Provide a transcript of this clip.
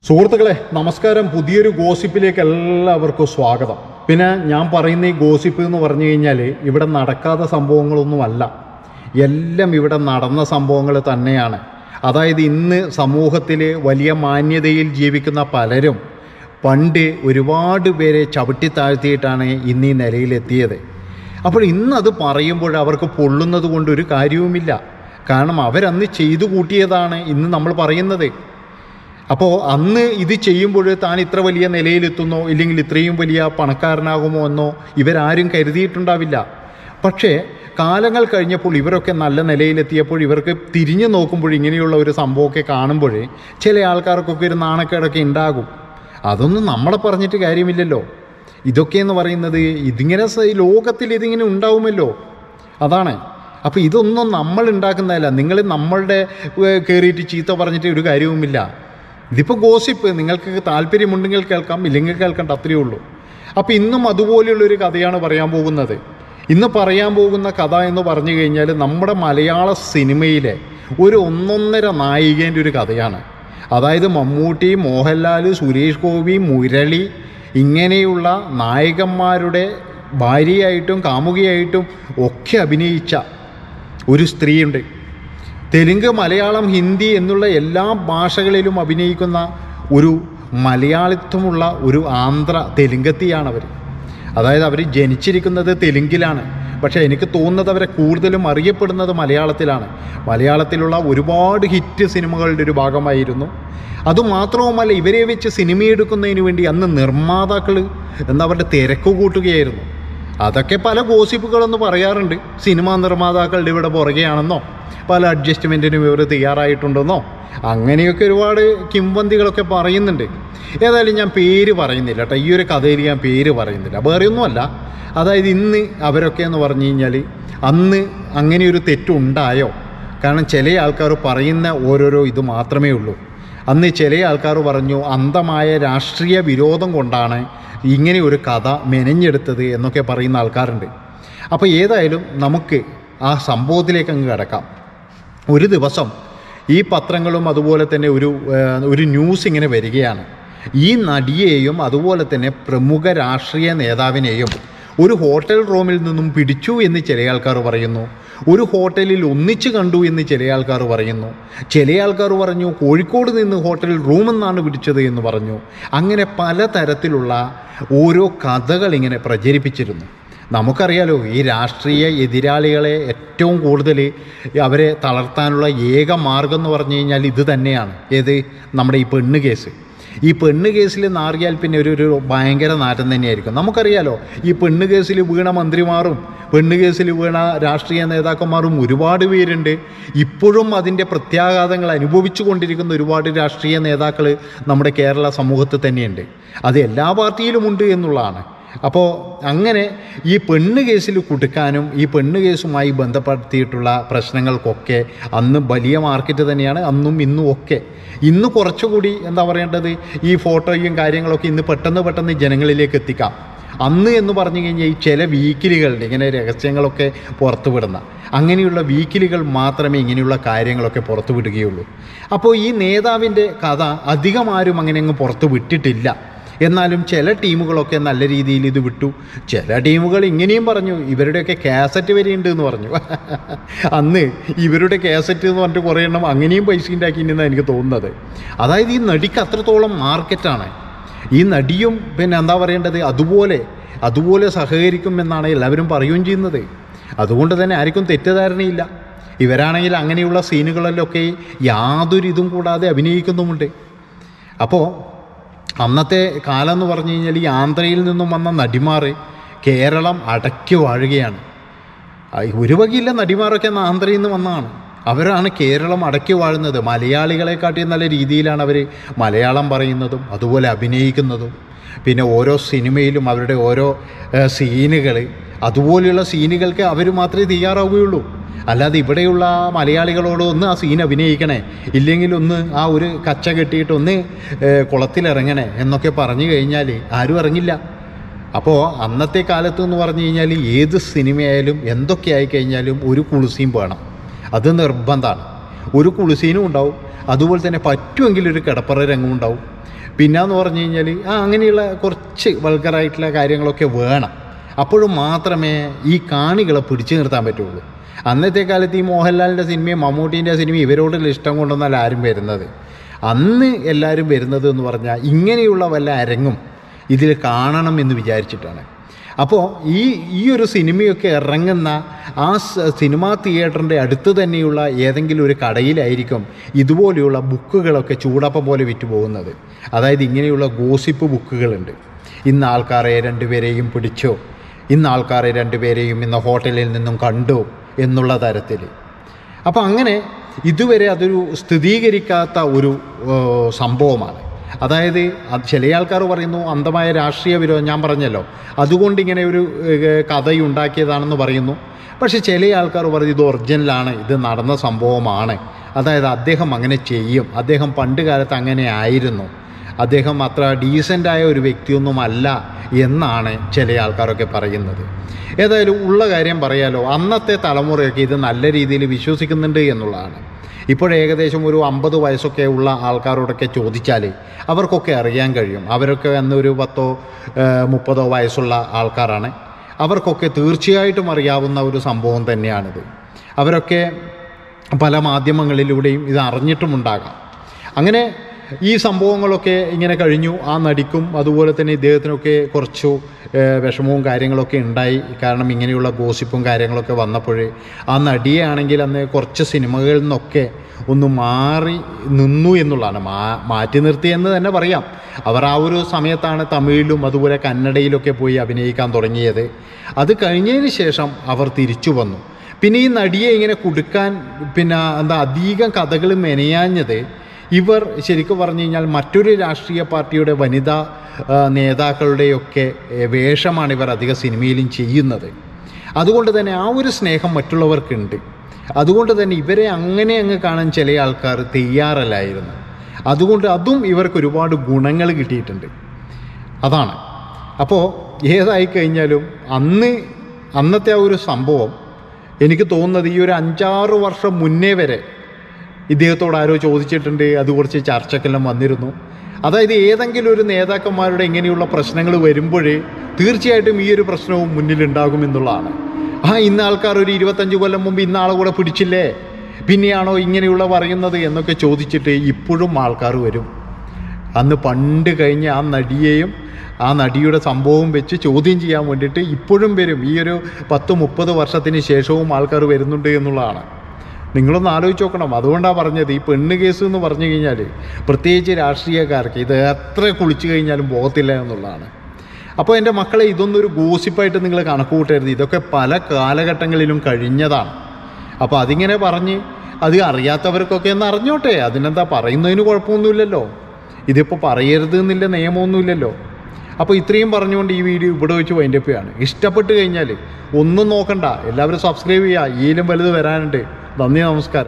സുഹൃത്തുക്കളെ നമസ്കാരം പുതിയൊരു ഗോസിപ്പിലേക്ക് എല്ലാവർക്കും സ്വാഗതം പിന്നെ ഞാൻ പറയുന്ന ഈ ഗോസിപ്പ് എന്ന് പറഞ്ഞു കഴിഞ്ഞാൽ ഇവിടെ നടക്കാത്ത സംഭവങ്ങളൊന്നുമല്ല എല്ലാം ഇവിടെ നടന്ന സംഭവങ്ങൾ തന്നെയാണ് അതായത് ഇന്ന് സമൂഹത്തിൽ വലിയ മാന്യതയിൽ ജീവിക്കുന്ന പലരും പണ്ട് ഒരുപാട് പേരെ ചവിട്ടി താഴ്ത്തിയിട്ടാണ് ഇന്ന് ഈ നിലയിലെത്തിയത് അപ്പോൾ ഇന്നത് പറയുമ്പോൾ അവർക്ക് പൊള്ളുന്നത് കൊണ്ട് ഒരു കാര്യവുമില്ല കാരണം അവരന്ന് ചെയ്തു കൂട്ടിയതാണ് ഇന്ന് നമ്മൾ പറയുന്നത് അപ്പോൾ അന്ന് ഇത് ചെയ്യുമ്പോൾ താൻ ഇത്ര വലിയ നിലയിലെത്തുന്നോ ഇല്ലെങ്കിൽ ഇത്രയും വലിയ പണക്കാരനാകുമോ എന്നോ ഇവരാരും കരുതിയിട്ടുണ്ടാവില്ല പക്ഷേ കാലങ്ങൾ കഴിഞ്ഞപ്പോൾ ഇവരൊക്കെ നല്ല നിലയിലെത്തിയപ്പോൾ ഇവർക്ക് തിരിഞ്ഞു നോക്കുമ്പോൾ ഇങ്ങനെയുള്ള ഒരു സംഭവമൊക്കെ കാണുമ്പോൾ ചില ആൾക്കാർക്കൊക്കെ ഒരു നാണക്കേടൊക്കെ ഉണ്ടാകും അതൊന്നും നമ്മളെ പറഞ്ഞിട്ട് കാര്യമില്ലല്ലോ ഇതൊക്കെ എന്ന് പറയുന്നത് ഇതിങ്ങനെ സ- ലോകത്തിൽ ഇതിങ്ങനെ ഉണ്ടാവുമല്ലോ അതാണ് അപ്പോൾ ഇതൊന്നും നമ്മൾ ഉണ്ടാക്കുന്നതല്ല നിങ്ങൾ നമ്മളുടെ ഏർ, കയറിയിട്ട് ചീത്ത പറഞ്ഞിട്ട് ഒരു കാര്യവുമില്ല ഇതിപ്പോൾ ഗോസിപ്പ് നിങ്ങൾക്ക് താല്പര്യമുണ്ടെങ്കിൽ കേൾക്കാം ഇല്ലെങ്കിൽ കേൾക്കണ്ട അത്രയേ ഉള്ളൂ അപ്പോൾ ഇന്നും അതുപോലെയുള്ളൊരു കഥയാണ് പറയാൻ പോകുന്നത് ഇന്ന് പറയാൻ പോകുന്ന കഥ എന്ന് പറഞ്ഞു കഴിഞ്ഞാൽ നമ്മുടെ മലയാള സിനിമയിലെ ഒരു ഒന്നൊന്നര നായികേൻ്റെ ഒരു കഥയാണ് അതായത് മമ്മൂട്ടി മോഹൻലാൽ സുരേഷ് ഗോപി മുരളി ഇങ്ങനെയുള്ള നായകന്മാരുടെ ഭാര്യയായിട്ടും കാമുകിയായിട്ടും ഒക്കെ അഭിനയിച്ച ഒരു സ്ത്രീയുണ്ട് തെലുങ്ക് മലയാളം ഹിന്ദി എന്നുള്ള എല്ലാ ഭാഷകളിലും അഭിനയിക്കുന്ന ഒരു മലയാളിത്വമുള്ള ഒരു ആന്ധ്ര തെലുങ്കത്തിയാണ് അവർ അതായത് അവർ ജനിച്ചിരിക്കുന്നത് തെലുങ്കിലാണ് പക്ഷേ എനിക്ക് തോന്നുന്നത് അവരെ കൂടുതലും അറിയപ്പെടുന്നത് മലയാളത്തിലാണ് മലയാളത്തിലുള്ള ഒരുപാട് ഹിറ്റ് സിനിമകളുടെ ഒരു ഭാഗമായിരുന്നു അതുമാത്രവുമല്ല ഇവരെ വെച്ച് സിനിമയെടുക്കുന്നതിന് വേണ്ടി അന്ന് നിർമ്മാതാക്കൾ എന്താ അവരുടെ തിരക്ക് കൂട്ടുകയായിരുന്നു അതൊക്കെ പല ഗോസിപ്പുകളെന്ന് പറയാറുണ്ട് സിനിമാ നിർമ്മാതാക്കളുടെ ഇവിടെ പുറകെയാണെന്നോ പല അഡ്ജസ്റ്റ്മെൻറ്റിനും ഇവർ തയ്യാറായിട്ടുണ്ടെന്നോ അങ്ങനെയൊക്കെ ഒരുപാട് കിംവന്തികളൊക്കെ പറയുന്നുണ്ട് ഏതായാലും ഞാൻ പേര് പറയുന്നില്ല കേട്ടോ ഈ ഒരു കഥയിൽ ഞാൻ പേര് പറയുന്നില്ല വേറെ ഒന്നുമല്ല അതായത് ഇന്ന് അവരൊക്കെ എന്ന് പറഞ്ഞു കഴിഞ്ഞാൽ അന്ന് അങ്ങനെ ഒരു തെറ്റുണ്ടായോ കാരണം ചില ആൾക്കാർ പറയുന്ന ഓരോരോ ഇത് മാത്രമേ ഉള്ളൂ അന്ന് ചില ആൾക്കാർ പറഞ്ഞു അന്ധമായ രാഷ്ട്രീയ വിരോധം കൊണ്ടാണ് ഇങ്ങനെ ഒരു കഥ മെനഞ്ഞെടുത്തത് എന്നൊക്കെ പറയുന്ന ആൾക്കാരുണ്ട് അപ്പോൾ ഏതായാലും നമുക്ക് ആ സംഭവത്തിലേക്ക് അങ്ങ് കിടക്കാം ഒരു ദിവസം ഈ പത്രങ്ങളും അതുപോലെ തന്നെ ഒരു ഏഹ്, ഒരു ന്യൂസ് ഇങ്ങനെ വരികയാണ് ഈ നടിയെയും അതുപോലെ തന്നെ പ്രമുഖ രാഷ്ട്രീയ നേതാവിനെയും ഒരു ഹോട്ടൽ റൂമിൽ നിന്നും പിടിച്ചു എന്ന് ചില ആൾക്കാർ പറയുന്നു ഒരു ഹോട്ടലിൽ ഒന്നിച്ചു കണ്ടു എന്ന് ചില ആൾക്കാർ പറയുന്നു ചില ആൾക്കാർ പറഞ്ഞു കോഴിക്കോട് നിന്ന് ഹോട്ടലിൽ റൂമെന്നാണ് പിടിച്ചത് എന്ന് പറഞ്ഞു അങ്ങനെ പലതരത്തിലുള്ള ഓരോ കഥകൾ ഇങ്ങനെ പ്രചരിപ്പിച്ചിരുന്നു നമുക്കറിയാലോ ഈ രാഷ്ട്രീയ എതിരാളികളെ ഏറ്റവും കൂടുതൽ അവരെ തളർത്താനുള്ള ഏക മാർഗം എന്ന് പറഞ്ഞു കഴിഞ്ഞാൽ ഇത് തന്നെയാണ് ഏത് നമ്മുടെ ഈ പെണ്ണ് കേസ് ഈ പെണ്ണ് കേസിൽ നാറിയാൽ പിന്നെ ഒരു ഒരു ഭയങ്കര നാറ്റം തന്നെയായിരിക്കും നമുക്കറിയാലോ ഈ പെണ്ണ് കേസിൽ വീണ മന്ത്രിമാരും പെണ്ണ് കേസിൽ വീണ രാഷ്ട്രീയ നേതാക്കന്മാരും ഒരുപാട് പേരുണ്ട് ഇപ്പോഴും അതിൻ്റെ പ്രത്യാഘാതങ്ങൾ അനുഭവിച്ചു കൊണ്ടിരിക്കുന്ന ഒരുപാട് രാഷ്ട്രീയ നേതാക്കൾ നമ്മുടെ കേരള സമൂഹത്തിൽ തന്നെയുണ്ട് അത് എല്ലാ പാർട്ടിയിലുമുണ്ട് എന്നുള്ളതാണ് അപ്പോൾ അങ്ങനെ ഈ പെണ്ണ് കേസിൽ കുടുക്കാനും ഈ പെണ്ണ് കേസുമായി ബന്ധപ്പെടുത്തിയിട്ടുള്ള പ്രശ്നങ്ങൾക്കൊക്കെ അന്ന് വലിയ മാർക്കറ്റ് തന്നെയാണ് അന്നും ഇന്നും ഒക്കെ ഇന്ന് കുറച്ചുകൂടി എന്താ പറയേണ്ടത് ഈ ഫോട്ടോയും കാര്യങ്ങളൊക്കെ ഇന്ന് പെട്ടെന്ന് പെട്ടെന്ന് ജനങ്ങളിലേക്ക് എത്തിക്കാം അന്ന് എന്ന് പറഞ്ഞു കഴിഞ്ഞാൽ ഈ ചില വീക്കിലികളുടെ ഇങ്ങനെ രഹസ്യങ്ങളൊക്കെ പുറത്തു വിടുന്ന അങ്ങനെയുള്ള വീക്കിലികൾ മാത്രമേ ഇങ്ങനെയുള്ള കാര്യങ്ങളൊക്കെ പുറത്തു വിടുകയുള്ളൂ അപ്പോൾ ഈ നേതാവിൻ്റെ കഥ അധികം ആരും അങ്ങനെ അങ്ങ് പുറത്തു വിട്ടിട്ടില്ല എന്നാലും ചില ടീമുകളൊക്കെ നല്ല രീതിയിൽ ഇത് വിട്ടു ചില ടീമുകൾ ഇങ്ങനെയും പറഞ്ഞു ഇവരുടെയൊക്കെ കാസറ്റ് വരെയുണ്ട് എന്ന് പറഞ്ഞു അന്ന് ഇവരുടെ കാസറ്റ് എന്ന് പറഞ്ഞിട്ട് കുറേ എണ്ണം അങ്ങനെയും പൈസ ഉണ്ടാക്കിയിട്ടുണ്ടെന്നാണ് എനിക്ക് തോന്നുന്നത് അതായത് ഈ നടിക്ക് അത്രത്തോളം മാർക്കറ്റാണ് ഈ നടിയും പിന്നെ എന്താ പറയേണ്ടത് അതുപോലെ അതുപോലെ സഹകരിക്കും എന്നാണ് എല്ലാവരും പറയുകയും ചെയ്യുന്നത് അതുകൊണ്ട് തന്നെ ആർക്കും തെറ്റിദ്ധാരണയില്ല ഇവരാണെങ്കിൽ അങ്ങനെയുള്ള സീനുകളിലൊക്കെ യാതൊരു ഇതും കൂടാതെ അഭിനയിക്കുന്നുമുണ്ട് അപ്പോൾ അന്നത്തെ കാലം എന്ന് പറഞ്ഞു കഴിഞ്ഞാൽ ഈ ആന്ധ്രയിൽ നിന്നും വന്ന നടിമാർ കേരളം അടക്കി വാഴുകയാണ് ആ, ഒരു വകയില്ല നടിമാരൊക്കെ അന്ന് ആന്ധ്രയിൽ നിന്ന് വന്നതാണ് അവരാണ് കേരളം അടക്കി വാഴുന്നത് മലയാളികളെക്കാട്ടിയും നല്ല രീതിയിലാണ് അവർ മലയാളം പറയുന്നതും അതുപോലെ അഭിനയിക്കുന്നതും പിന്നെ ഓരോ സിനിമയിലും അവരുടെ ഓരോ സീനുകൾ അതുപോലെയുള്ള സീനുകൾക്ക് അവർ മാത്രമേ തയ്യാറാവുകയുള്ളൂ അല്ലാതെ ഇവിടെയുള്ള മലയാളികളോട് ഒന്ന് ആ സീൻ അഭിനയിക്കണേ ഇല്ലെങ്കിൽ ഒന്ന് ആ ഒരു കച്ച കെട്ടിയിട്ട് ഒന്ന് ഏഹ്, കുളത്തിലിറങ്ങണേ എന്നൊക്കെ പറഞ്ഞു കഴിഞ്ഞാൽ ആരും ഇറങ്ങില്ല അപ്പോൾ അന്നത്തെ കാലത്ത് എന്ന് പറഞ്ഞു കഴിഞ്ഞാൽ ഏത് സിനിമയായാലും എന്തൊക്കെ ആയി കഴിഞ്ഞാലും ഒരു കുളിസീൻ വേണം അത് നിർബന്ധമാണ് ഒരു കുളിസീനും ഉണ്ടാവും അതുപോലെ തന്നെ പറ്റുമെങ്കിൽ ഒരു കിടപ്പറ രംഗം ഉണ്ടാവും പിന്നെന്ന് പറഞ്ഞു കഴിഞ്ഞാൽ ആ അങ്ങനെയുള്ള കുറച്ച് വൾഗറായിട്ടുള്ള കാര്യങ്ങളൊക്കെ വേണം അപ്പോഴും മാത്രമേ ഈ കാണികളെ പിടിച്ചു നിർത്താൻ പറ്റുള്ളൂ അന്നത്തെ കാലത്ത് ഈ മോഹൻലാലിൻ്റെ സിനിമയും മമ്മൂട്ടീൻ്റെ സിനിമയും ഇവരോടുള്ള ഇഷ്ടം കൊണ്ടൊന്നല്ല ആരും വരുന്നത് അന്ന് എല്ലാവരും വരുന്നത് എന്ന് പറഞ്ഞാൽ ഇങ്ങനെയുള്ള വല്ല അരങ്ങും ഇതിൽ കാണണം എന്ന് വിചാരിച്ചിട്ടാണ് അപ്പോൾ ഈ ഈ ഒരു സിനിമയൊക്കെ ഇറങ്ങുന്ന ആ സ- സിനിമാ തിയേറ്ററിൻ്റെ അടുത്ത് തന്നെയുള്ള ഏതെങ്കിലും ഒരു കടയിലായിരിക്കും ഇതുപോലെയുള്ള ബുക്കുകളൊക്കെ ചൂടപ്പം പോലെ വിറ്റ് പോകുന്നത് അതായത് ഇങ്ങനെയുള്ള ഗോസിപ്പ് ബുക്കുകളുണ്ട് ഇന്ന് ആൾക്കാരെ രണ്ടുപേരെയും പിടിച്ചോ ഇന്ന് ആൾക്കാരെ രണ്ടുപേരെയും ഇന്ന് ഹോട്ടലിൽ നിന്നും കണ്ടു എന്നുള്ള തരത്തിൽ അപ്പോൾ അങ്ങനെ ഇതുവരെ അതൊരു സ്ഥിരീകരിക്കാത്ത ഒരു ഏഹ്, സംഭവമാണ് അതായത് അത് ചില ആൾക്കാർ പറയുന്നു അന്ധമായ രാഷ്ട്രീയ വിരോധം ഞാൻ പറഞ്ഞല്ലോ അതുകൊണ്ട് ഇങ്ങനെ ഒരു ഏഹ്, കഥയുണ്ടാക്കിയതാണെന്ന് പറയുന്നു പക്ഷേ ചില ആൾക്കാർ പറയും ഇത് ഒറിജിനലാണ് ഇത് നടന്ന സംഭവമാണ് അതായത് അദ്ദേഹം അങ്ങനെ ചെയ്യും അദ്ദേഹം പണ്ട് കാലത്ത് അങ്ങനെ ആയിരുന്നു അദ്ദേഹം അത്ര ഡീസൻ്റായ ഒരു വ്യക്തിയൊന്നുമല്ല എന്നാണ് ചില ആൾക്കാരൊക്കെ പറയുന്നത് ഏതായാലും ഉള്ള കാര്യം പറയാലോ അന്നത്തെ തലമുറയൊക്കെ ഇത് നല്ല രീതിയിൽ വിശ്വസിക്കുന്നുണ്ട് എന്നുള്ളതാണ് ഇപ്പോൾ ഏകദേശം ഒരു അമ്പത് വയസ്സൊക്കെ ഉള്ള ആൾക്കാരോടൊക്കെ ചോദിച്ചാൽ അവർക്കൊക്കെ അറിയാൻ കഴിയും അവരൊക്കെ അന്ന് ഒരു പത്തോ ഏഹ്, മുപ്പതോ വയസ്സുള്ള ആൾക്കാരാണ് അവർക്കൊക്കെ തീർച്ചയായിട്ടും അറിയാവുന്ന ഒരു സംഭവം തന്നെയാണിത് അവരൊക്കെ പല മാധ്യമങ്ങളിലൂടെയും ഇത് അറിഞ്ഞിട്ടുമുണ്ടാകാം അങ്ങനെ ഈ സംഭവങ്ങളൊക്കെ ഇങ്ങനെ കഴിഞ്ഞു ആ നടിക്കും അതുപോലെ തന്നെ ഇദ്ദേഹത്തിനൊക്കെ കുറച്ചു ഏഹ്, വിഷമവും കാര്യങ്ങളൊക്കെ ഉണ്ടായി കാരണം ഇങ്ങനെയുള്ള ഗോസിപ്പും കാര്യങ്ങളൊക്കെ വന്നപ്പോൾ ആ നടിയെ ആണെങ്കിൽ അന്ന് കുറച്ച് സിനിമകളിൽ നിന്നൊക്കെ ഒന്ന് മാറി നിന്നു എന്നുള്ളതാണ് മാ മാറ്റി നിർത്തി എന്ന് തന്നെ പറയാം അവർ ആ ഒരു സമയത്താണ് തമിഴിലും അതുപോലെ കന്നഡയിലൊക്കെ പോയി അഭിനയിക്കാൻ തുടങ്ങിയത് അത് കഴിഞ്ഞതിന് ശേഷം അവർ തിരിച്ചു വന്നു പിന്നെ ഈ നടിയെ ഇങ്ങനെ കൊടുക്കാൻ പിന്നെ എന്താ അധികം കഥകൾ മെനയാഞ്ഞത് ഇവർ ശരിക്കും പറഞ്ഞു കഴിഞ്ഞാൽ മറ്റൊരു രാഷ്ട്രീയ പാർട്ടിയുടെ വനിതാ ആ, നേതാക്കളുടെയൊക്കെ ഏ, വേഷമാണ് ഇവർ അധിക സിനിമയിലും ചെയ്യുന്നത് അതുകൊണ്ട് തന്നെ ആ ഒരു സ്നേഹം മറ്റുള്ളവർക്കുണ്ട് അതുകൊണ്ട് തന്നെ ഇവരെ അങ്ങനെ അങ്ങ് കാണാൻ ചില ആൾക്കാർ തയ്യാറല്ലായിരുന്നു അതുകൊണ്ട് അതും ഇവർക്ക് ഒരുപാട് ഗുണങ്ങൾ കിട്ടിയിട്ടുണ്ട് അതാണ് അപ്പോൾ ഏതായി കഴിഞ്ഞാലും അന്ന് അന്നത്തെ ആ ഒരു സംഭവം എനിക്ക് തോന്നുന്നത് ഈ ഒരു അഞ്ചാറ് വർഷം മുന്നേ വരെ ഇദ്ദേഹത്തോട് ആരോ ചോദിച്ചിട്ടുണ്ട് അത് കുറച്ച് ചർച്ചക്കെല്ലാം വന്നിരുന്നു അതായത് ഏതെങ്കിലും ഒരു നേതാക്കന്മാരുടെ ഇങ്ങനെയുള്ള പ്രശ്നങ്ങൾ വരുമ്പോൾ തീർച്ചയായിട്ടും ഈ ഒരു പ്രശ്നവും മുന്നിലുണ്ടാകുമെന്നുള്ളതാണ് ആ ഇന്ന ആൾക്കാർ ഒരു ഇരുപത്തഞ്ച് കൊല്ലം മുമ്പ് ഇന്ന ആളെ കൂടെ പിടിച്ചില്ലേ പിന്നെയാണോ ഇങ്ങനെയുള്ള പറയുന്നത് എന്നൊക്കെ ചോദിച്ചിട്ട് ഇപ്പോഴും ആൾക്കാർ വരും അന്ന് പണ്ട് കഴിഞ്ഞ ആ നടിയെയും ആ നടിയുടെ സംഭവം വെച്ച് ചോദ്യം ചെയ്യാൻ വേണ്ടിയിട്ട് ഇപ്പോഴും വരും ഈ ഒരു പത്ത് മുപ്പത് വർഷത്തിന് ശേഷവും ആൾക്കാർ വരുന്നുണ്ട് എന്നുള്ളതാണ് നിങ്ങളൊന്ന് ആലോചിച്ച് നോക്കണം അതുകൊണ്ടാണ് പറഞ്ഞത് ഈ പെണ്ണ് കേസ് എന്ന് പറഞ്ഞു കഴിഞ്ഞാൽ പ്രത്യേകിച്ച് രാഷ്ട്രീയക്കാർക്ക് ഇത് എത്ര കുളിച്ചു കഴിഞ്ഞാലും പോകത്തില്ല എന്നുള്ളതാണ് അപ്പോൾ എൻ്റെ മക്കളെ ഇതൊന്നും ഒരു ഗോസിപ്പായിട്ട് നിങ്ങൾ കണക്ക് കൂട്ടരുത് ഇതൊക്കെ പല കാലഘട്ടങ്ങളിലും കഴിഞ്ഞതാണ് അപ്പോൾ അതിങ്ങനെ പറഞ്ഞ് അത് അറിയാത്തവർക്കൊക്കെ ഒന്ന് അറിഞ്ഞോട്ടെ അതിനെന്താ പറയുന്നതിന് കുഴപ്പമൊന്നുമില്ലല്ലോ ഇതിപ്പോൾ പറയരുത് എന്നില്ല നിയമമൊന്നുമില്ലല്ലോ അപ്പോൾ ഇത്രയും പറഞ്ഞുകൊണ്ട് ഈ വീഡിയോ ഇവിടെ വെച്ച് വൈൻഡപ്പ് ചെയ്യാണ് ഇഷ്ടപ്പെട്ട് കഴിഞ്ഞാൽ ഒന്നും നോക്കണ്ട എല്ലാവരും സബ്സ്ക്രൈബ് ചെയ്യുക ഈലും വലുത് വരാനുണ്ട് നന്ദി നമസ്കാരം